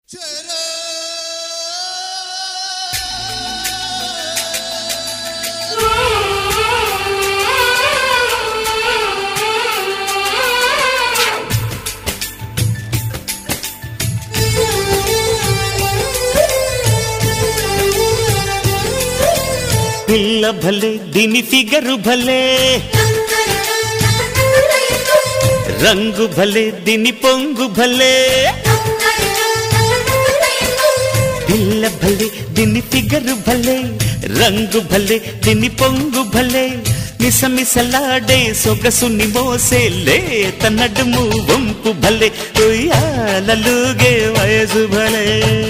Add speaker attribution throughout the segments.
Speaker 1: పిల్ల భలే దీని ఫిగరు భలే రంగు భలే దీని పొంగు భలే పిల్ల భలే దీని ఫిగరు భలే రంగు భలే దీని పొంగు భలే మిసమిసలాడే సొగసుని మోసేలే తన్నడుము వంపు భలే ఉయ్యాలలుగే వయసు భలే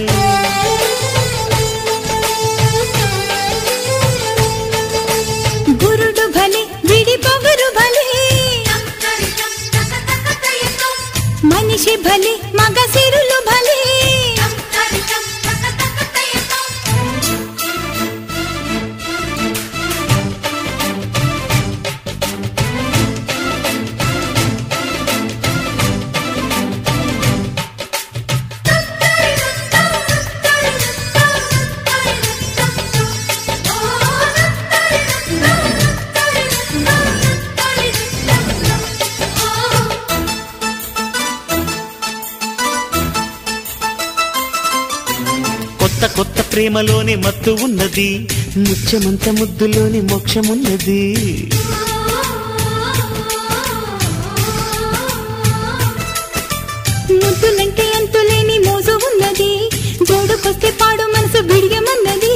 Speaker 2: గురుడు భలే విడి పొగరు భలే మనిషి భలే మగ సిరులు భలే
Speaker 1: కొత్త కొత్త ప్రేమలోని మత్తు ఉన్నది ముత్యమంత ముద్దులోని మోక్షమున్నది
Speaker 2: ముద్దులంటే అంతులేని మోజు ఉన్నది జోడుకొస్తే పాడు మనసు బిడియమన్నది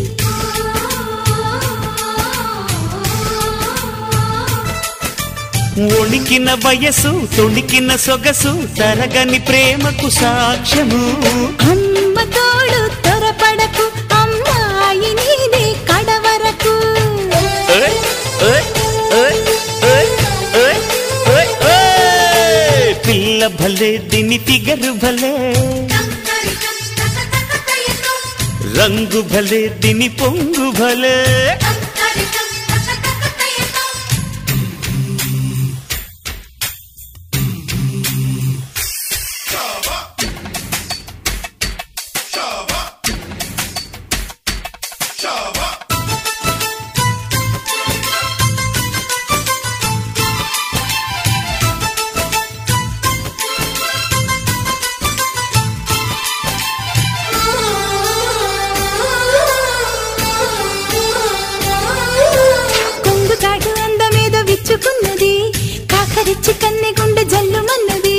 Speaker 1: ఒణికిన వయసు తొణికిన సొగసు తరగని ప్రేమకు సాక్ష్యము
Speaker 2: అమ్మ తోడు త్వరపడకు అమ్మాయి నీదే కడవరకు
Speaker 1: ఓయ్, ఓయ్, ఓయ్, ఓయ్, ఓయ్, ఓయ్, ఓయ్. పిల్ల భలే దిని ఫిగరు భలే రంగు భలే దిని పొంగు భలే
Speaker 2: కొంగు చాటు అందమేదో విచ్చుకున్నది కాకరిచ్చి కన్నె గుండె జల్లుమన్నది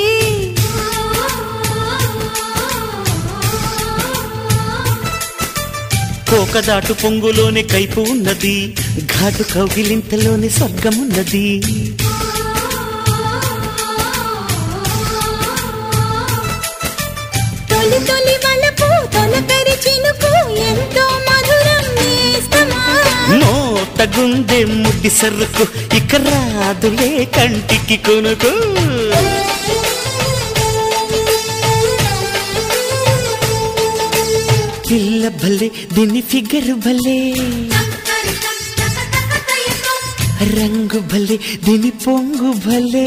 Speaker 1: కోకదాటు పొంగులోని కైపు ఉన్నది ఘాటు కౌగిలింతలోని స్వర్గమున్నది
Speaker 2: తొలి తొలి వలపు తొలకరి చినుకు ఎంతో మధురం నేస్తమా
Speaker 1: మోతగుందె ముద్ది సరుకు ఇక రాదులే కంటికి కొనుకు పిల్ల భలే దీని ఫిగర్ భలే రంగు భలే దీని పొంగు భలే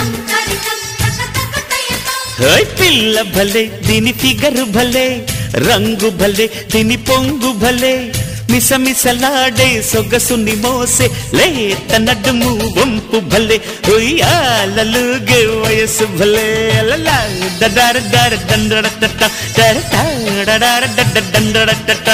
Speaker 1: ఓయ్ పిల్ల భలే దీని ఫిగర్ భలే రంగు భలే దీని పొంగు భలే మిసమిసలాడే సొగసుని మోసే లేత నడుము వంపు భలే ఉయ్యాలలుగే వయసు భలే అలలా దడార దార దండడ తట్ట దర తాడడార దడ్డ దండడ తట్ట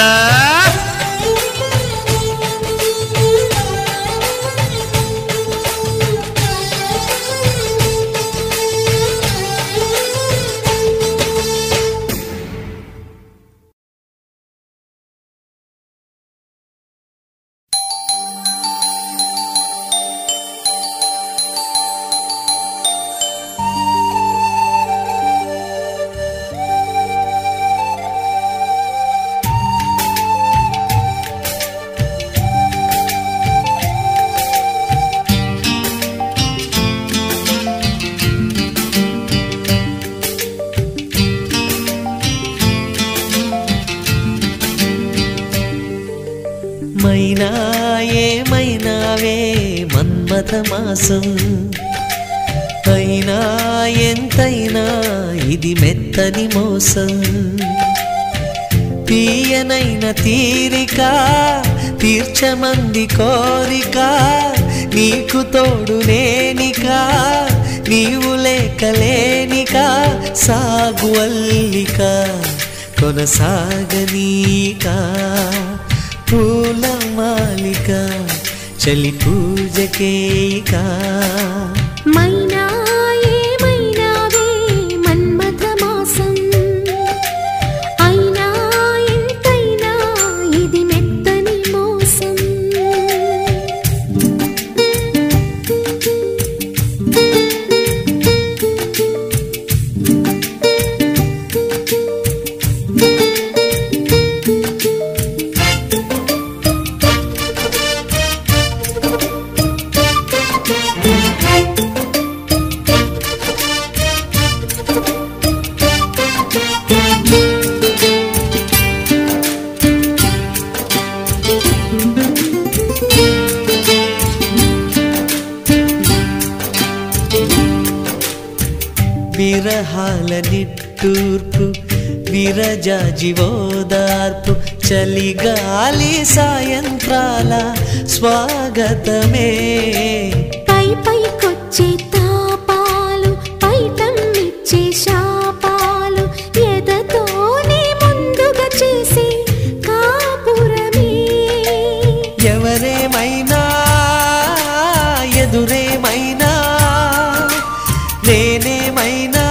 Speaker 1: మైనా ఏమైనావే మన్మథ మాసం అయినా ఎంతైనా
Speaker 3: ఇది మెత్తని మోసం తీయనైన తీరిక తీర్చమంది కోరిక నీకు తోడు నేనిక నీవు లేకలేనిక సాగు అల్లిక కొనసాగనీక పూల మాలిక చలి పూజకేక
Speaker 2: మైనా ఏమైనావే మన్మథ మాసం అయినా ఎంతైనా ఇది మెత్తని మోసం
Speaker 3: విరహాల నిట్టూర్పు విరజాజివోదార్పు చలిగాలి సాయంత్రాల స్వాగతమే
Speaker 2: పై పైకొచ్చే తాపాలు పైటమ్మిచ్చే శాపాలు ఎదతోనే ముందుగా చేసే కాపురమే
Speaker 3: ఎవరేమైనా ఎదురేమైనా నేనేమైనా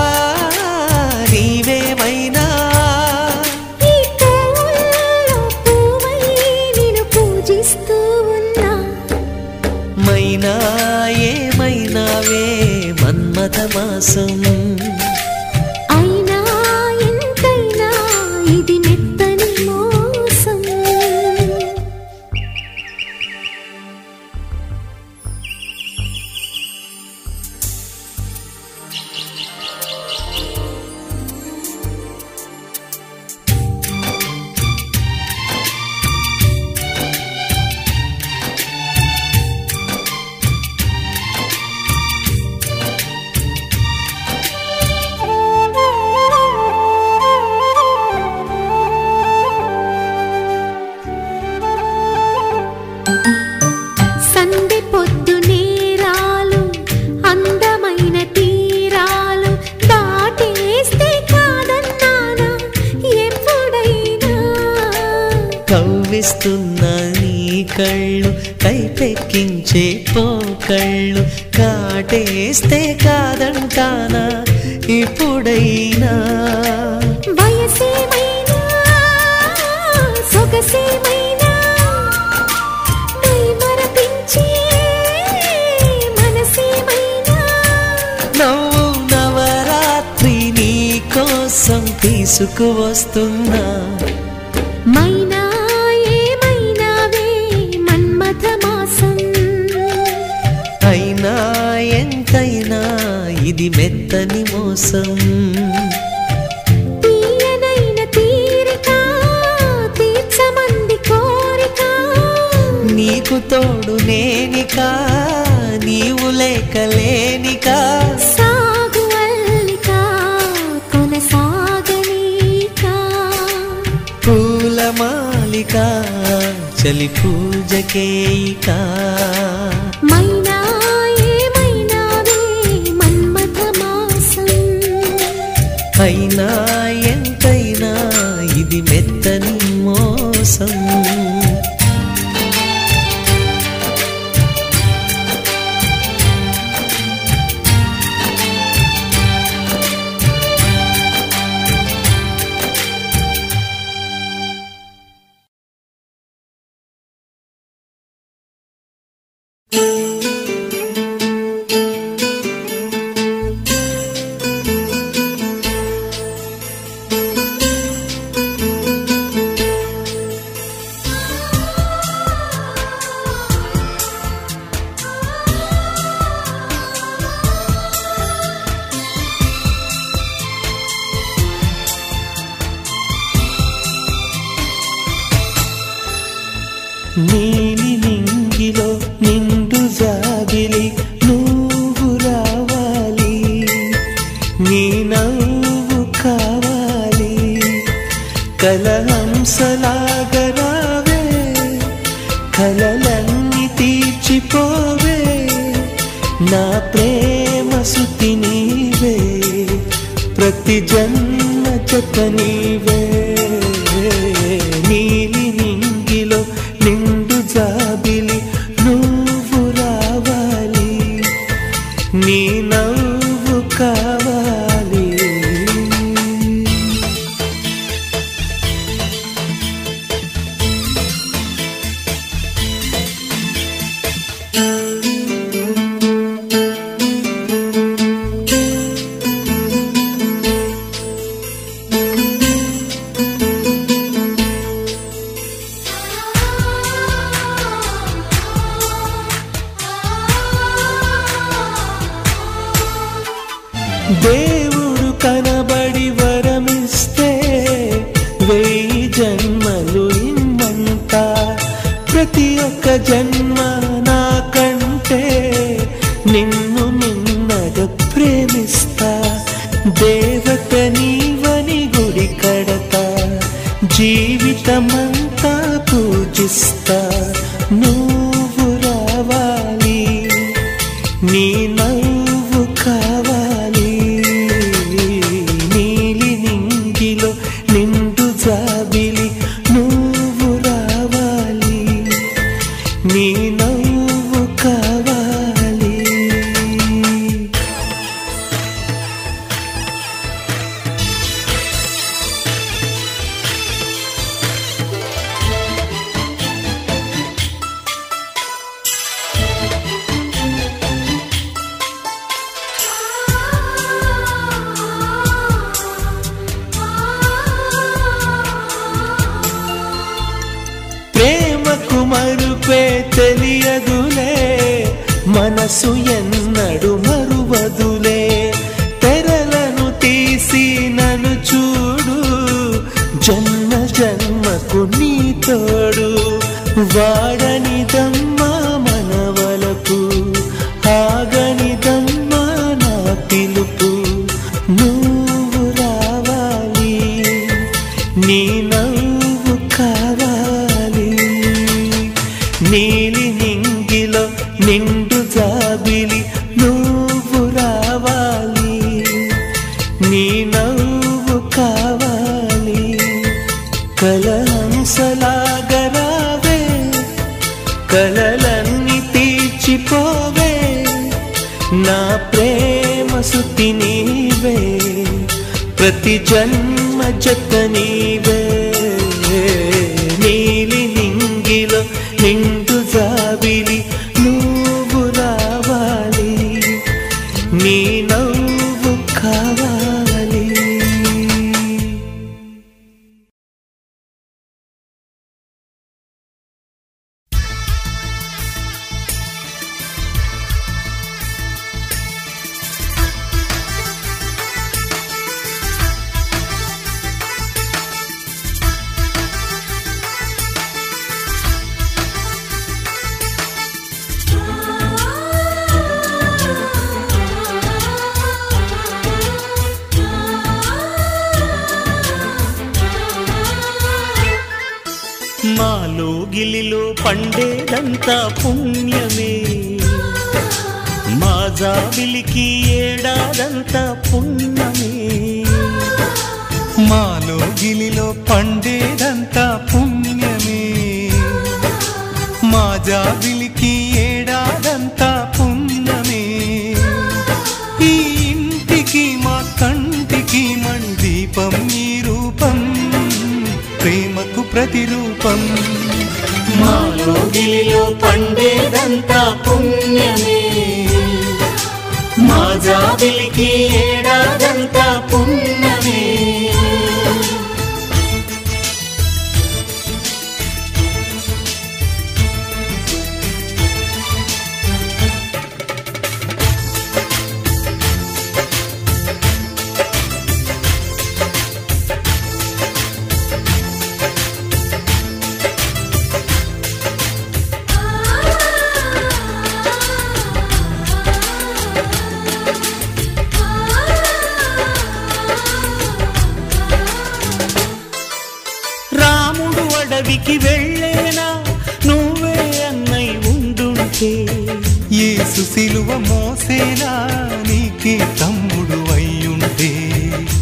Speaker 3: నీవేమైనా
Speaker 2: ఈ పూల్లో పువ్వై నిన్ను పూజిస్తూ ఉన్నా
Speaker 3: మైనా ఏమైనావే మన్మథ మాసం
Speaker 2: అయినా ఎంతైనా ఇది మెత్తని మోసం సందె పొద్దు నేరాలు అందమైన తీరాలు దాటేస్తే కాదన్నానా ఎప్పుడైనా
Speaker 3: కవ్విస్తున్న నీ కళ్ళు కైపెక్కించే పోకళ్ళు కాటేస్తే కాదంటానా ఇప్పుడైనా
Speaker 2: వయసేమైనా సొగసేమైనా మై మరపించే మనసేమైనా
Speaker 3: నవ్వు నవరాత్రి నీ కోసం తీసుకువస్తున్నా
Speaker 2: మైనా ఏమైనావే మన్మథ మాసం
Speaker 3: అయినా ఎంతైనా ఇది మెత్తని మోసం
Speaker 2: తీయనైన తీరిక తీర్చమంది కోరిక
Speaker 3: నీకు తోడు నేనిక నీవు లేకలేనిక
Speaker 2: సాగు అల్లిక కొనసాగనీక
Speaker 3: పూల మాలిక చలి పూజకేయిక
Speaker 2: మైనా ఏమైనావే మన్మథ మాసం
Speaker 3: అయినా ఎంతైనా ఇది మెత్తని మోసం నీలి నింగిలో నిండు జాబిలి నువ్వు రావాలి నీ నవ్వు ప్రతి జన్మ జత నీవే నీలి నింగిలో నిండు జాబిలి నువ్వు రావాలి నీ నవ్వు కావాలి దేవుడు కనబడి వరమిస్తే వెయ్యి జన్మలు ఇమ్మంట ప్రతి ఒక్క జన్మ నాకంటే నిన్ను నిన్నగా ప్రేమిస్తా దేవత నీవని గుడి కడతా జీవితమంతా పూజిస్తా నువ్వు రావాలి నీ నవ్వు కావాలి నీలి నింగిలో నిండు జాబిలి నువ్వు రావాలి నీ నవ్వు కావాలి ప్రేమకు మరుపే తెలియదులే మనసు ఎన్నడు మరువదులే తెరలను తీసి నన్ను చూడు జన్మ జన్మకు నీ తోడు వాడనిదమ్మా మనవలకు ఆగనిదమ్మా నా పిలుపు నువ్వు రావాలి నీ నవ్వు కావాలి నీలి నింగిలో నిండు జాబిలి నువ్వు రావాలి నీ నవ్వు కావాలి కలహంసలాగరావే కలలన్నీ తీర్చిపోవే నా ప్రేమ సుతి నీవే ప్రతి జన్మ జత నీవే నీలి నింగిలో నిండు జాబిలి నువ్వు రావాలి నీ నవ్వు కావాలి
Speaker 1: మాలో గిలిలో పండేదంతా పుణ్యమే మా జాబిలికి ఏడాదంతా పుణ్యమే
Speaker 4: మాలో గిలిలో పండేదంతా పుణ్యమే మా జాబిలికి ఏడాదంతా పుణ్యమే ఈ ఇంటికి మా కంటికి మణి దీపం ఈ రూపం ప్రేమకు ప్రతిరూపం
Speaker 1: మాలో గిలిలో పండేదంతా పుణ్యమే మా జాబిలికి ఏడాదంతా పుణ్యమే రాముడు అడవికి వెళ్ళేనా నువ్వే అన్నై ఉండుంటే
Speaker 4: యేసు సిలువ మోసేనా నీకే తమ్ముడు అయ్యుంటే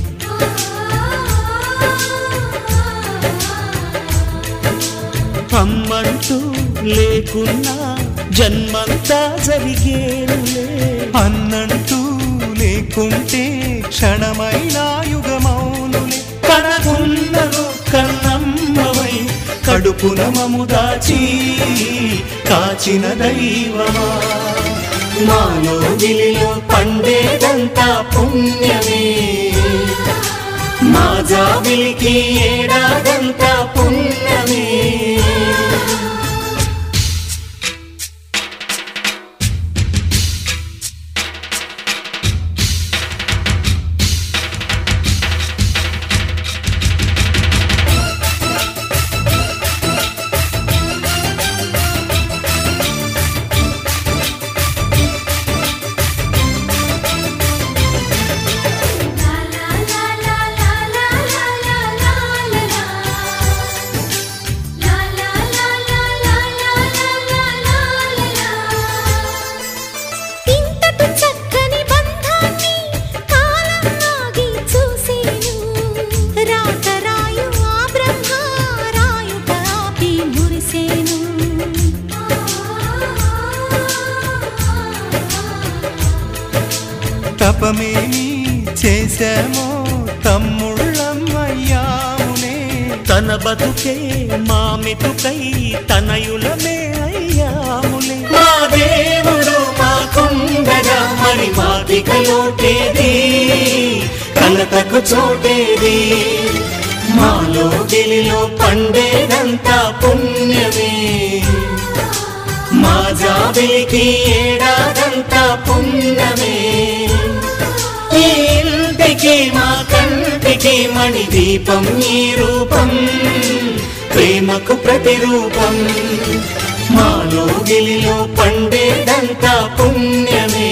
Speaker 1: లేకున్నా జన్మంతా జరిగేనులే
Speaker 4: అన్నంటూ లేకుంటే క్షణమైన యుగమౌనులే
Speaker 1: కనకున్నదో కన్నమ్మవై కడుపున మము దాచి కాచిన దైవమా మాలో గిలిలో పండేదంతా పుణ్యమే మా జాబిలికి ఏడాదంతా పుణ్యమే
Speaker 2: ఇంతటి చక్కని బంధాన్ని కాలం ఆగి చూసేను రాత రాయు ఆ బ్రహ్మ రాయుట ఆపి మురిసేను
Speaker 4: తపమేమి చేశామో తమ్ముళ్ళమ్మయ్యామునే
Speaker 1: తన బతుకే మా మెతుకై తనయులమే అయ్యాములే మా దేవుడు మా కుండగా మరి మా దిగలోటేది కలతకు చోటేది మాలో గిలిలో పండేదంతా పుణ్యమే మా జాబిలికి ఏడాదంతా పుణ్యమే ఈ ఇంటికి మా కంటికి మణి దీపం ఈ రూపం ప్రేమకు ప్రతిరూపం మాలో గిలిలో పండేదంతా పుణ్యమే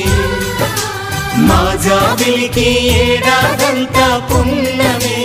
Speaker 1: మా జాబిలికి ఏడాదంతా పుణ్యమే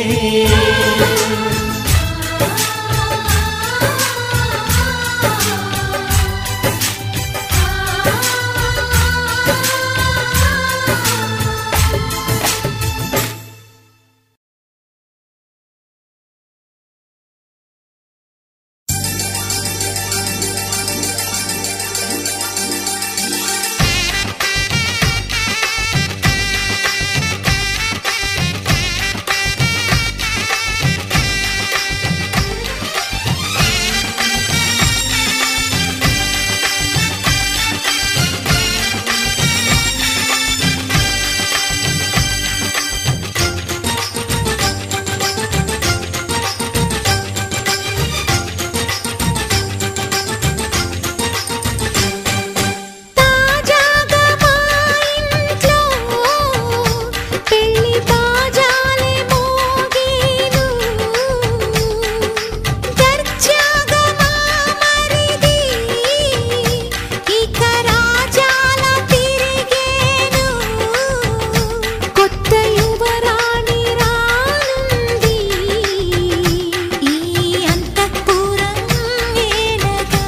Speaker 2: తాజాగా మా ఇంట్లో పెళ్లి బాజాలే మోగేను దర్జాగా మా మరిది ఇక రాజాల తిరిగేను కొత్త యువరాణి రానుంది ఈ అంతఃపురం ఏలగా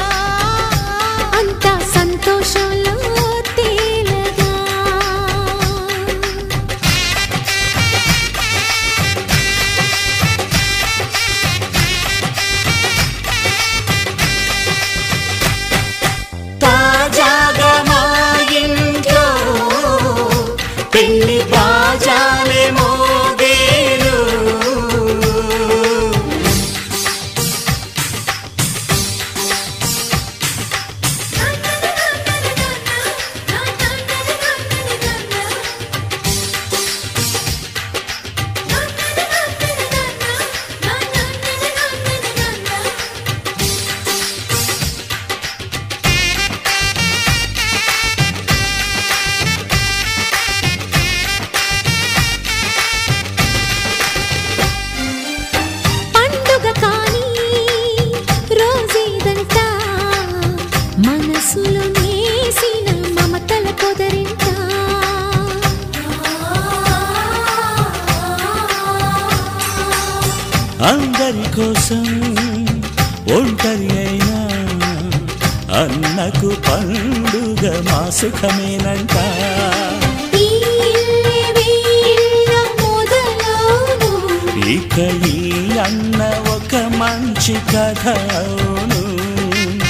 Speaker 2: అంత సంతోషంలో తేలగా
Speaker 1: తాజాగా మా ఇంట్లో పెళ్లి బాజాలే మోగేను
Speaker 2: పండుగ కానీ రోజేదంట మనసులో నేసిన మమతల పొదరింట
Speaker 1: అందరి కోసం ఒంటరి అయినా అన్నకు పండుగ మా సుఖమేనంట
Speaker 2: ఈ ఇల్లే వీళ్ళ మొదలవును
Speaker 1: ఇక ఈ అన్న ఒక మంచి కథ అవును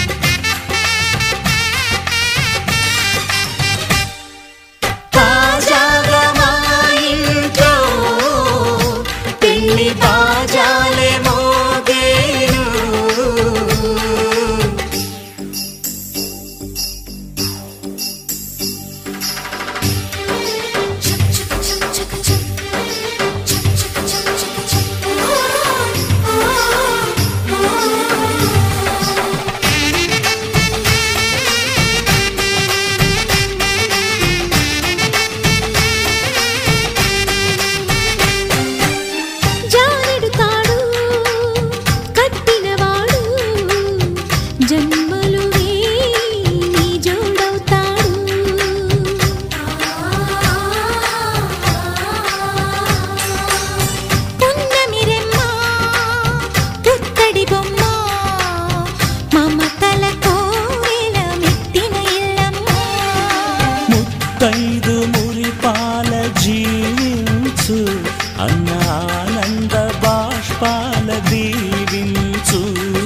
Speaker 1: అన్న ఆనంద బాష్పాల దీవించు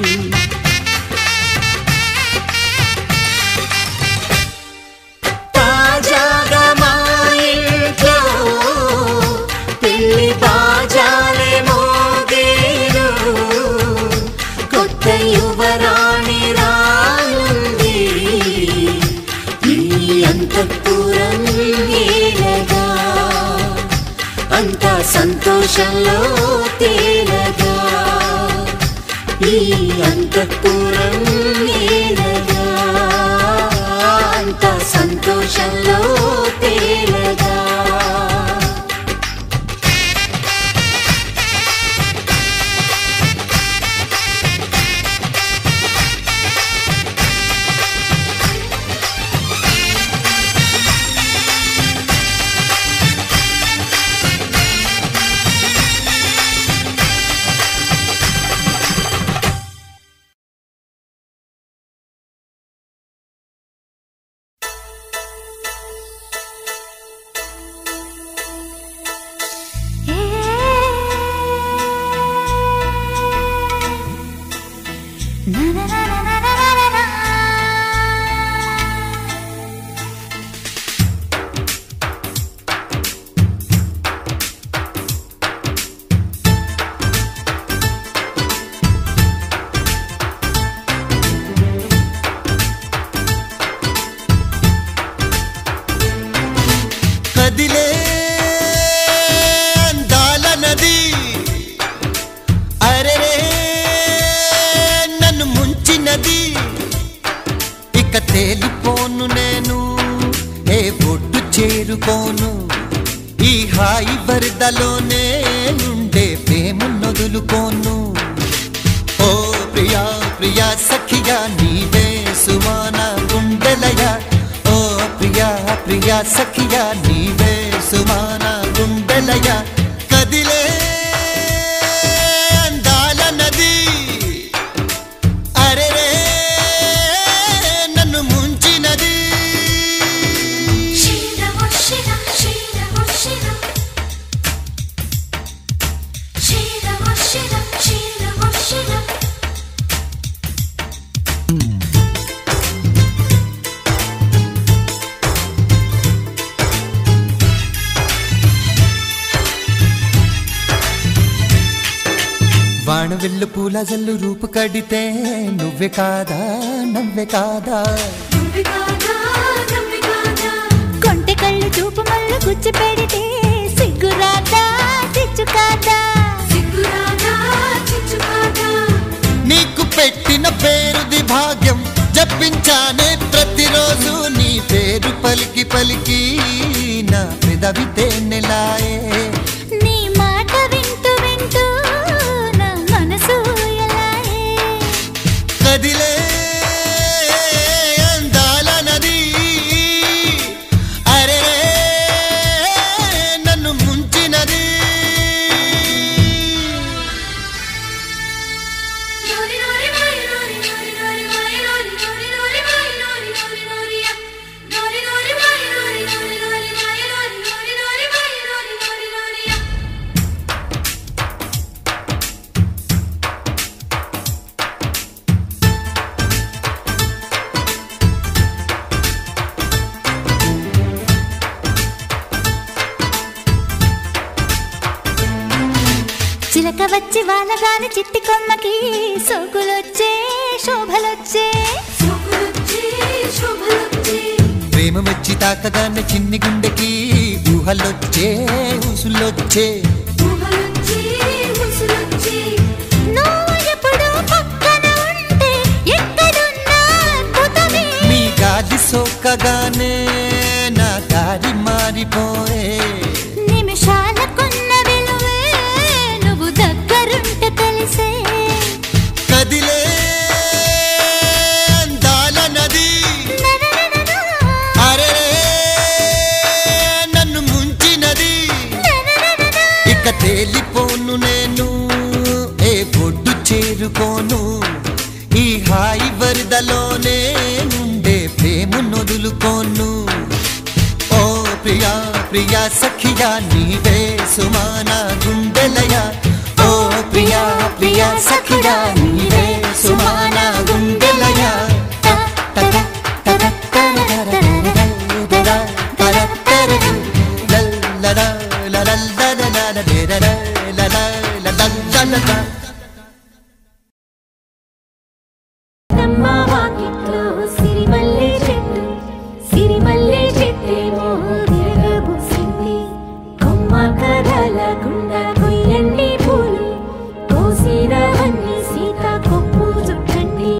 Speaker 1: తాజాగా మా ఇంట్లో పెళ్లి బాజాలే మోగేరు కొత్త యువరాణి రానుంది ఈ అంతఃపురం ఏలగా అంత సంతోషంలో తేలగా ఈ అంతఃపురం ఏలగా అంత సంతోషంలో తేలగా
Speaker 4: కదిలే అందాల నది అరెరే నన్ను ముంచినది ఇక తేలిపోను నేను ఏ ఒడ్డు చేరుకోను ఈ హాయి వరదలోనే ఉండే ప్రేమ నొదులుకోను ఓ ప్రియా ప్రియా సఖియా నీవే సుమాన గుండెలయ ఓ ప్రియా ప్రియా సఖియా నీవే సుమాన గుండెలయ కదిలే అందాల నది అరెరే నన్ను ముంచినది వానవిల్లు పూల జల్లు రూపు కడితే నువ్వే కాదా నవ్వే కాదా
Speaker 2: కొంటె కళ్ళు చూపు మళ్ళీ గుచ్చి పెడితే సిగ్గురాదా చిచ్చుకాదా
Speaker 4: నీకు పెట్టిన పేరుది భాగ్యం జపించానే ప్రతిరోజు నీ పేరు పలికి పలికి నా పెదవి తేనెలాయే
Speaker 2: నీ మాట వింటూ వింటూ నా మనసు ఎలాయే
Speaker 4: కదిలే అందాల నది అరే నన్ను ముంచినది
Speaker 2: చిలక వచ్చి వానగాని చిట్టి కొమ్మకి సోకులొచ్చే శోభలొచ్చే
Speaker 4: ప్రేమ వచ్చి తాకగానే చిన్ని గుండెకి ఊహలొచ్చే ఊసులొచ్చే
Speaker 2: నువ్వు ఎప్పుడు పక్కన ఉంటే ఎక్కడున్నా అద్భుతమే
Speaker 4: నీ గాలి సోకగానే నా దారి మారిపోయే
Speaker 2: నిమిషాలకున్న విలువే నువ్వు దగ్గరుంటే తెలిసే
Speaker 4: కదిలే అందాల నది అరే నన్ను ముంచినది ఇక తేలిపోను నేను ఏ ఒడ్డు చేరుకోను ఈ హాయి వరదలోనే ఉండే ప్రేమ నొదులుకోను ఓ ప్రియా ప్రియా సఖియా నీవే సుమానా ల ల ల ల ల ల ల ల.